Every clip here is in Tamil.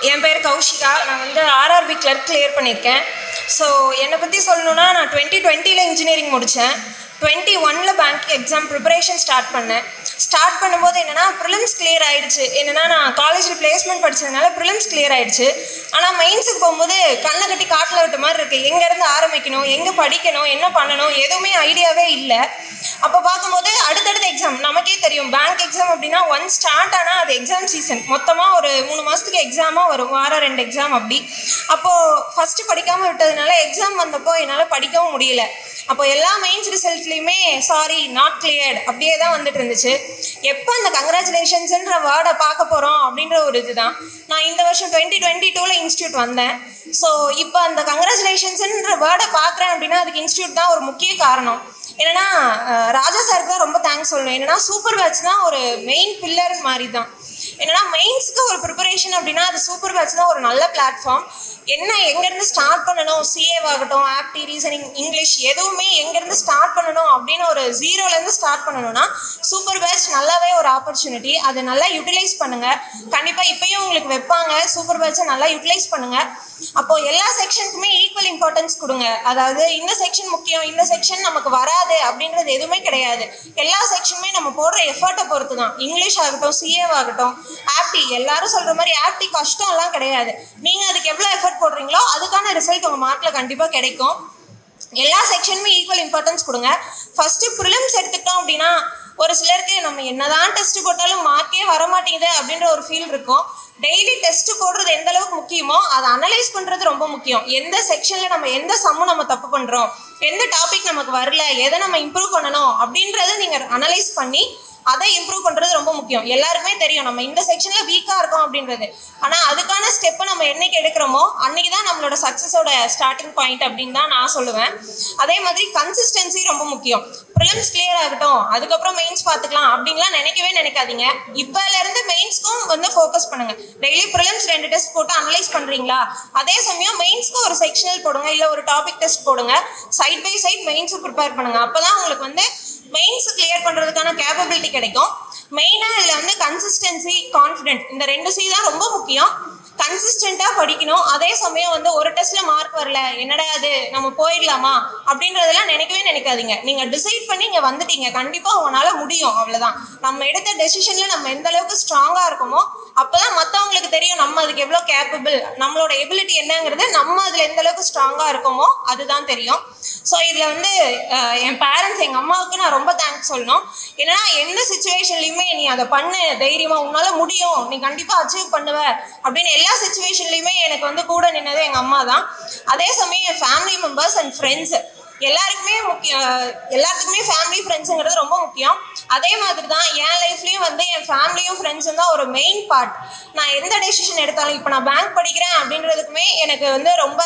என் பேர் கௌஷிகா நான் வந்து ஆர்ஆர்பி கிளர்க் கிளியர் பண்ணியிருக்கேன் ஸோ என்னை பற்றி சொல்லணுன்னா நான் டுவெண்ட்டி டுவெண்ட்டியில் இன்ஜினியரிங் முடித்தேன் டுவெண்ட்டி ஒனில் பேங்க் எக்ஸாம் ப்ரிப்பரேஷன் ஸ்டார்ட் பண்ணேன் ஸ்டார்ட் பண்ணும்போது என்னென்னா ப்ரிலிம்ஸ் கிளியர் ஆயிடுச்சு என்னென்னா நான் காலேஜில் பிளேஸ்மெண்ட் படிச்சதுனால ப்ரிலிம்ஸ் கிளியர் ஆயிடுச்சு ஆனால் மெயின்ஸுக்கு போகும்போது கண்ணை கட்டி காட்டில் விட்ட மாதிரி இருக்குது எங்கேருந்து ஆரம்பிக்கணும் எங்கே படிக்கணும் என்ன பண்ணணும் எதுவுமே ஐடியாவே இல்லை அப்போ பார்க்கும்போது அடுத்தடுத்த எக்ஸாம் நமக்கே தெரியும் பேங்க் எக்ஸாம் அப்படின்னா ஒன் ஸ்டார்ட் ஆனால் அது எக்ஸாம் சீசன் மொத்தமாக ஒரு மூணு மாதத்துக்கு எக்ஸாமாக வரும் வாரம் ரெண்டு எக்ஸாம் அப்படி அப்போது ஃபஸ்ட்டு படிக்காமல் விட்டதுனால எக்ஸாம் வந்தப்போ என்னால் படிக்கவும் முடியல அப்போ எல்லா மெயின்ஸ் ரிசல்ட்லேயுமே சாரி நாட் கிளியர்ட் அப்படியே தான் வந்துட்டு இருந்துச்சு எப்போ அந்த கங்க்ராச்சுலேஷன்ஸ்ன்ற வேர்டை பார்க்க போகிறோம் அப்படின்ற ஒரு இதுதான் நான் இந்த வருஷம் டுவெண்ட்டி டுவெண்ட்டி டூவில் இன்ஸ்டியூட் வந்தேன் ஸோ இப்போ அந்த கங்க்ராச்சுலேஷன்ஸ்ன்ற வேர்டை பார்க்குறேன் அப்படின்னா அதுக்கு இன்ஸ்டியூட் தான் ஒரு முக்கிய காரணம் என்னன்னா அஹ், ராஜா சாருக்கு தான் ரொம்ப தேங்க்ஸ் சொல்லணும் என்னன்னா சூப்பர் பேட்ச் தான் ஒரு மெயின் பில்லர் மாதிரி தான் என்னன்னா மெயின்ஸ்க்கு ஒரு ப்ரிப்பரேஷன் அப்படின்னா அது சூப்பர் பேட்ச் தான் ஒரு நல்ல பிளாட்ஃபார்ம் என்ன எங்கேருந்து ஸ்டார்ட் பண்ணணும் சிஏவாகட்டும் ஆப்டி ரீசனிங் இங்கிலீஷ் எதுவுமே எங்கேருந்து ஸ்டார்ட் பண்ணணும் அப்படின்னு ஒரு ஜீரோலேருந்து ஸ்டார்ட் பண்ணணும்னா சூப்பர் பேட்ச் நல்லாவே ஒரு ஆப்பர்ச்சுனிட்டி அதை நல்லா யூட்டிலைஸ் பண்ணுங்கள் கண்டிப்பாக இப்பயும் உங்களுக்கு வைப்பாங்க சூப்பர் பேட்சை நல்லா யூட்டிலைஸ் பண்ணுங்கள் அப்போது எல்லா செக்ஷனுக்குமே ஈக்குவல் இம்பார்ட்டன்ஸ் கொடுங்க அதாவது இந்த செக்ஷன் முக்கியம் இந்த செக்ஷன் நமக்கு வராது அப்படின்றது எதுவுமே கிடையாது எல்லா செக்ஷனுமே நம்ம போடுற எஃபர்ட்டை பொறுத்து தான் இங்கிலீஷ் ஆகட்டும் சிஏவாகட்டும் ஆப்டி எல்லாரும் சொல்கிற மாதிரி ஆப்டி கஷ்டம்லாம் கிடையாது நீங்கள் அதுக்கு எவ்வளோ எஃபர்ட் போடுறீங்களோ அதுக்கான ரிசல்ட் உங்கள் மார்க்கில் கண்டிப்பாக கிடைக்கும் எல்லா செக்ஷனுமே ஈக்குவல் இம்பார்ட்டன்ஸ் கொடுங்க ஃபஸ்ட்டு ப்ரிலிம்ஸ் எடுத்துக்கிட்டோம் அப்படின்னா ஒரு சிலருக்கு நம்ம என்னதான் டெஸ்ட் போட்டாலும் மார்க்கே வர மாட்டேங்குது அப்படின்ற ஒரு ஃபீல் இருக்கும் டெய்லி டெஸ்ட் போடுறது எந்த அளவுக்கு முக்கியமோ அதை அனலைஸ் பண்ணுறது ரொம்ப முக்கியம் எந்த செக்ஷனில் நம்ம எந்த சம்மு நம்ம தப்பு பண்ணுறோம் எந்த டாபிக் நமக்கு வரல எதை நம்ம இம்ப்ரூவ் பண்ணணும் அப்படின்றத நீங்கள் அனலைஸ் பண்ணி அதை இம்ப்ரூவ் பண்ணுறது ரொம்ப முக்கியம் எல்லாருக்குமே தெரியும் நம்ம இந்த செக்ஷனில் வீக்காக இருக்கோம் அப்படின்றது ஆனால் அதுக்கான ஸ்டெப்பை நம்ம என்னைக்கு எடுக்கிறோமோ அன்னைக்கு தான் நம்மளோட சக்ஸஸோட ஸ்டார்டிங் பாயிண்ட் அப்படின்னு தான் நான் சொல்லுவேன் அதே மாதிரி கன்சிஸ்டன்சி ரொம்ப முக்கியம் ப்ரிலிம்ஸ் கிளியர் ஆகட்டும் அதுக்கப்புறம் மெயின்ஸ் பார்த்துக்கலாம் அப்படின்லாம் நினைக்கவே நினைக்காதீங்க இப்போலேருந்து மெயின்ஸ்க்கும் வந்து ஃபோக்கஸ் பண்ணுங்க டெய்லி ப்ரிலிம்ஸ் ரெண்டு டெஸ்ட் போட்டு அனலைஸ் பண்ணுறீங்களா அதே சமயம் மெயின்ஸ்க்கு ஒரு செக்ஷனல் போடுங்க இல்லை ஒரு டாபிக் டெஸ்ட் போடுங்க சைட் பை சைட் மெயின்ஸும் ப்ரிப்பேர் பண்ணுங்க அப்போ தான் உங்களுக்கு வந்து மெயின்ஸ் கிளியர் பண்ணுறதுக்கான கேப்பபிலிட்டி கிடைக்கும் மெயினாக இதில் வந்து கன்சிஸ்டன்சி கான்ஃபிடென்ட் இந்த ரெண்டு சி தான் ரொம்ப முக்கியம் கன்சிஸ்டண்ட்டாக படிக்கணும் அதே சமயம் வந்து ஒரு டெஸ்ட்டில் மார்க் வரல என்னடா அது நம்ம போயிடலாமா அப்படின்றதெல்லாம் நினைக்கவே நினைக்காதீங்க நீங்கள் டிசைட் பண்ணி இங்கே வந்துட்டீங்க கண்டிப்பாக உங்களால் முடியும் அவ்வளோதான் நம்ம எடுத்த டெசிஷனில் நம்ம எந்த அளவுக்கு ஸ்ட்ராங்காக இருக்கோமோ அப்போ தான் மற்றவங்களுக்கு தெரியும் நம்ம அதுக்கு எவ்வளோ கேப்பபிள் நம்மளோட எபிலிட்டி என்னங்கிறது நம்ம அதில் எந்த அளவுக்கு ஸ்ட்ராங்காக இருக்கோமோ அதுதான் தெரியும் ஸோ இதில் வந்து அஹ், என் பேரண்ட்ஸ் எங்கள் அம்மாவுக்கு நான் ரொம்ப தேங்க்ஸ் சொல்லணும் ஏன்னா எந்த சுச்சுவேஷன்லையுமே நீ அதை பண்ணு தைரியமாக உன்னால் முடியும் நீ கண்டிப்பாக அச்சீவ் பண்ணுவ அப்படின்னு எல்லா சுச்சுவேஷன்லையுமே எனக்கு வந்து கூட நின்னது எங்கள் அம்மா தான் அதே சமயம் என் ஃபேமிலி மெம்பர்ஸ் அண்ட் ஃப்ரெண்ட்ஸ் எல்லாருக்குமே முக்கிய எல்லாத்துக்குமே ஃபேமிலி ஃப்ரெண்ட்ஸுங்கிறது ரொம்ப முக்கியம் அதே மாதிரி தான் என் லைஃப்லேயும் வந்து என் ஃபேமிலியும் ஃப்ரெண்ட்ஸும் தான் ஒரு மெயின் பார்ட் நான் எந்த டெசிஷன் எடுத்தாலும் இப்போ நான் பேங்க் படிக்கிறேன் அப்படின்றதுக்குமே எனக்கு வந்து ரொம்ப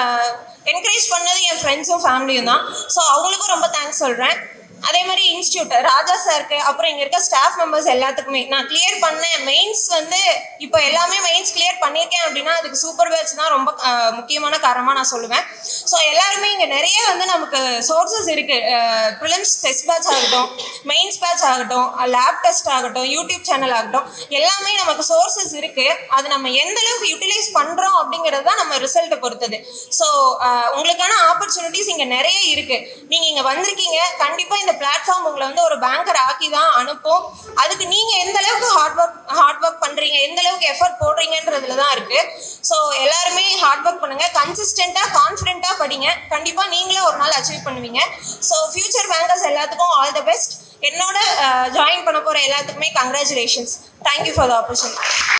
என்கரேஜ் பண்ணது என் ஃப்ரெண்ட்ஸும் ஃபேமிலியும் தான் ஸோ அவங்களுக்கும் ரொம்ப தேங்க்ஸ் சொல்கிறேன் அதே மாதிரி இன்ஸ்டியூட் ராஜா சாருக்கு அப்புறம் இங்கே இருக்க ஸ்டாஃப் மெம்பர்ஸ் எல்லாத்துக்குமே நான் கிளியர் பண்ணேன் மெயின்ஸ் வந்து இப்போ எல்லாமே மெயின்ஸ் கிளியர் பண்ணியிருக்கேன் அப்படின்னா அதுக்கு சூப்பர் பேட்ச் தான் ரொம்ப அஹ், முக்கியமான காரணமாக நான் சொல்லுவேன் ஸோ எல்லாருமே இங்கே நிறைய வந்து நமக்கு சோர்சஸ் இருக்குது ப்ரிலிம்ஸ் டெஸ்ட் பேட்ச் ஆகட்டும் மெயின்ஸ் பேட்ச் ஆகட்டும் லேப் டெஸ்ட் ஆகட்டும் யூடியூப் சேனல் ஆகட்டும் எல்லாமே நமக்கு சோர்சஸ் இருக்குது அது நம்ம எந்த அளவுக்கு யூட்டிலைஸ் பண்ணுறோம் அப்படிங்கிறது தான் நம்ம ரிசல்ட்டை பொறுத்தது ஸோ உங்களுக்கான ஆப்பர்ச்சுனிட்டிஸ் இங்கே நிறைய இருக்குது நீங்கள் இங்கே வந்திருக்கீங்க கண்டிப்பாக இந்த பிளாட்ஃபார்ம் உங்களை வந்து ஒரு பேங்கர் ஆக்கி தான் அனுப்பும் அதுக்கு நீங்கள் எந்த அளவுக்கு ஹார்ட் ஒர்க் ஹார்ட் ஒர்க் பண்ணுறீங்க எந்த அளவுக்கு எஃபர்ட் போடுறீங்கன்றதுல தான் இருக்குது ஸோ எல்லாருமே ஹார்ட் ஒர்க் பண்ணுங்கள் கன்சிஸ்டண்ட்டாக கான்ஃபிடென்ட்டாக படிங்க கண்டிப்பாக நீங்களும் ஒரு நாள் அச்சீவ் பண்ணுவீங்க ஸோ ஃபியூச்சர் பேங்கர்ஸ் எல்லாத்துக்கும் ஆல் த பெஸ்ட் என்னோட ஜாயின் பண்ண போகிற எல்லாத்துக்குமே congratulations thank you for the opportunity